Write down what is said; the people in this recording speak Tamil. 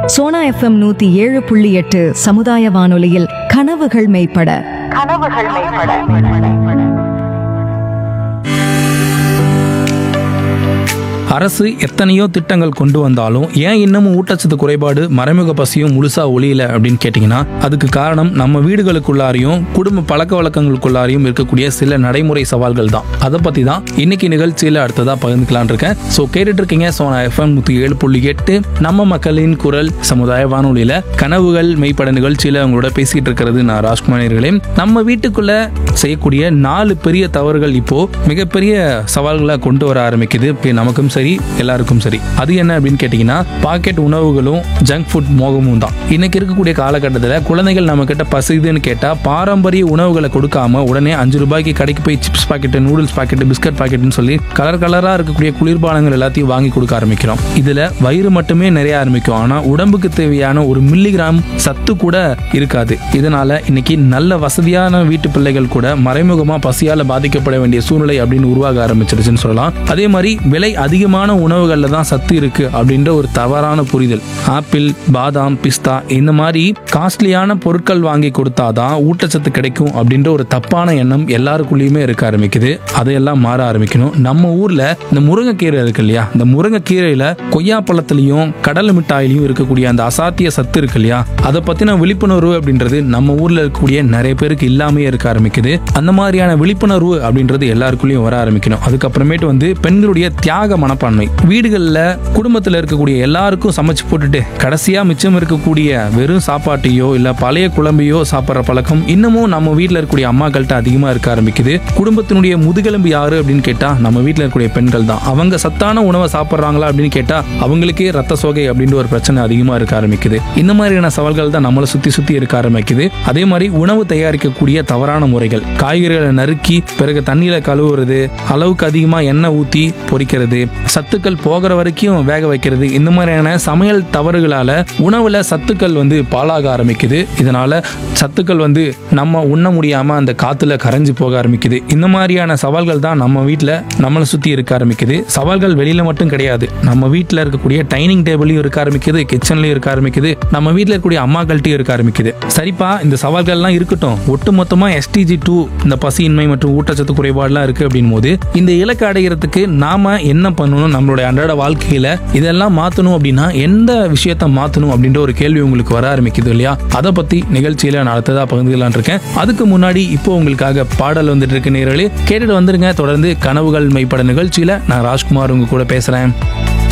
சோனா எஃப்எம் நூத்தி ஏழு புள்ளி எட்டு சமுதாய வானொலியில் கனவுகள் மெய்ப்பட கனவுகள் மேம்பட அரசு எத்தனையோ திட்டங்கள் கொண்டு வந்தாலும் ஏன் இன்னமும் ஊட்டச்சத்து குறைபாடு மறைமுக பசியும் முழுசா ஒளியல அப்படின்னு கேட்டிங்கன்னா அதுக்கு காரணம் நம்ம வீடுகளுக்குள்ளாரையும் குடும்ப பழக்க வழக்கங்களுக்குள்ளாரையும் இருக்கக்கூடிய சில நடைமுறை சவால்கள் தான் அதை பத்தி தான் இன்னைக்கு நிகழ்ச்சியில் அடுத்ததா பகிர்ந்துக்கலான் இருக்கேன் ஸோ கேட்டுட்டு இருக்கீங்க சோனா எஃப்எம் நூற்றி ஏழு புள்ளி எட்டு நம்ம மக்களின் குரல் சமுதாய வானொலியில கனவுகள் மெய்ப்பட நிகழ்ச்சியில உங்களோட பேசிட்டு இருக்கிறது நான் ராஜ்குமாரிகளே நம்ம வீட்டுக்குள்ள செய்யக்கூடிய நாலு பெரிய தவறுகள் இப்போ மிகப்பெரிய சவால்களை கொண்டு வர ஆரம்பிக்குது இப்போ நமக்கும் சரி எல்லாருக்கும் சரி அது என்ன அப்படின்னு கேட்டிங்கன்னா பாக்கெட் உணவுகளும் ஜங்க் ஃபுட் மோகமும் தான் இன்னைக்கு இருக்கக்கூடிய காலகட்டத்தில் குழந்தைகள் நம்ம கிட்ட பசிதுன்னு கேட்டால் பாரம்பரிய உணவுகளை கொடுக்காம உடனே அஞ்சு ரூபாய்க்கு கடைக்கு போய் chips packet noodles packet biscuit பாக்கெட்னு சொல்லி கலர் கலராக இருக்கக்கூடிய குளிர்பானங்கள் எல்லாத்தையும் வாங்கி கொடுக்க ஆரம்பிக்கிறோம் இதில் வயிறு மட்டுமே நிறைய ஆரம்பிக்கும் ஆனால் உடம்புக்கு தேவையான ஒரு மில்லிகிராம் சத்து கூட இருக்காது இதனால இன்னைக்கு நல்ல வசதியான வீட்டு பிள்ளைகள் கூட மறைமுகமா பசியால பாதிக்கப்பட வேண்டிய சூழ்நிலை அப்படின்னு உருவாக ஆரம்பிச்சிருச்சுன்னு சொல்லலாம் அதே மாதிரி விலை அதிகமான உணவுகள்ல தான் சத்து இருக்கு அப்படின்ற ஒரு தவறான புரிதல் ஆப்பிள் பாதாம் பிஸ்தா இந்த மாதிரி காஸ்ட்லியான பொருட்கள் வாங்கி கொடுத்தாதான் ஊட்டச்சத்து கிடைக்கும் அப்படின்ற ஒரு தப்பான எண்ணம் எல்லாருக்குள்ளேயுமே இருக்க ஆரம்பிக்குது அதையெல்லாம் மாற ஆரம்பிக்கணும் நம்ம ஊர்ல இந்த முருங்கைக்கீரை இருக்கு இல்லையா இந்த முருங்கைக்கீரையில கொய்யாப்பழத்திலையும் கடல் மிட்டாயிலையும் இருக்கக்கூடிய அந்த அசாத்திய சத்து இருக்கு இல்லையா அதை பத்தின விழிப்புணர்வு அப்படின்றது நம்ம ஊர்ல இருக்கக்கூடிய நிறைய பேருக்கு இல்லாமே இருக்க ஆரம்பிக்குது அந்த மாதிரியான விழிப்புணர்வு அப்படின்றது எல்லாருக்குள்ளேயும் வர ஆரம்பிக்கணும் அதுக்கப்புறமேட்டு வந்து பெண்களுடைய தியாக மனப்பான்மை வீடுகளில் குடும்பத்தில் இருக்கக்கூடிய எல்லாருக்கும் சமைச்சு போட்டுட்டு கடைசியா மிச்சம் இருக்கக்கூடிய வெறும் சாப்பாட்டையோ இல்ல பழைய குழம்பையோ சாப்பிட்ற பழக்கம் இன்னமும் நம்ம வீட்டில் இருக்கக்கூடிய அம்மாக்கள்கிட்ட அதிகமா இருக்க ஆரம்பிக்குது குடும்பத்தினுடைய முதுகெலும்பு யாரு அப்படின்னு கேட்டா நம்ம வீட்டில் இருக்கக்கூடிய பெண்கள் தான் அவங்க சத்தான உணவை சாப்பிட்றாங்களா அப்படின்னு கேட்டா அவங்களுக்கே ரத்த சோகை அப்படின்ற ஒரு பிரச்சனை அதிகமா இருக்க ஆரம்பிக்குது இந்த மாதிரியான சவால்கள் தான் நம்மளை சுத்தி சுத்தி இருக்க ஆரம்பிக்குது அதே மாதிரி உணவு தயாரிக்கக்கூடிய தவறான முறைகள் காய்கறிகளை நறுக்கி பிறகு தண்ணியில கழுவுறது அளவுக்கு அதிகமா எண்ணெய் ஊத்தி பொரிக்கிறது சத்துக்கள் போகிற வரைக்கும் வேக வைக்கிறது இந்த மாதிரியான சமையல் தவறுகளால உணவுல சத்துக்கள் வந்து பாழாக ஆரம்பிக்குது இதனால சத்துக்கள் வந்து நம்ம உண்ண முடியாம அந்த காத்துல கரைஞ்சு போக ஆரம்பிக்குது இந்த மாதிரியான சவால்கள் தான் நம்ம வீட்டில் நம்மளை சுத்தி இருக்க ஆரம்பிக்குது சவால்கள் வெளியில மட்டும் கிடையாது நம்ம வீட்டில் இருக்கக்கூடிய டைனிங் டேபிளையும் இருக்க ஆரம்பிக்குது கிச்சன்லயும் இருக்க ஆரம்பிக்குது நம்ம வீட்டில் இருக்கக்கூடிய அம்மாக்கள்ட்டையும் இருக்க ஆரம்பிக்குது சரிப்பா இந்த சவால்கள்லாம் இருக்கட்டும் ஒட்டு மொத்தமா எஸ்டிஜி டூ இந்த பசியின்மை மற்றும் ஊட்டச்சத்து குறைபாடுலாம் இருக்கு அப்படின் போது இந்த இலக்கு அடைகிறதுக்கு நாம என்ன பண்ணணும் நம்மளுடைய அன்றாட வாழ்க்கையில இதெல்லாம் மாத்தணும் அப்படின்னா எந்த விஷயத்த மாத்தணும் அப்படின்ற ஒரு கேள்வி உங்களுக்கு வர ஆரம்பிக்குது இல்லையா அதை பத்தி நிகழ்ச்சியில நான் அடுத்ததா பகிர்ந்துக்கலாம்னு இருக்கேன் அதுக்கு முன்னாடி இப்போ உங்களுக்காக பாடல் வந்துட்டு இருக்கு நேர்களே கேட்டுட்டு வந்துருங்க தொடர்ந்து கனவுகள் மெய்ப்பட நிகழ்ச்சியில நான் ராஜ்குமார் உங்க கூட பேசுறேன்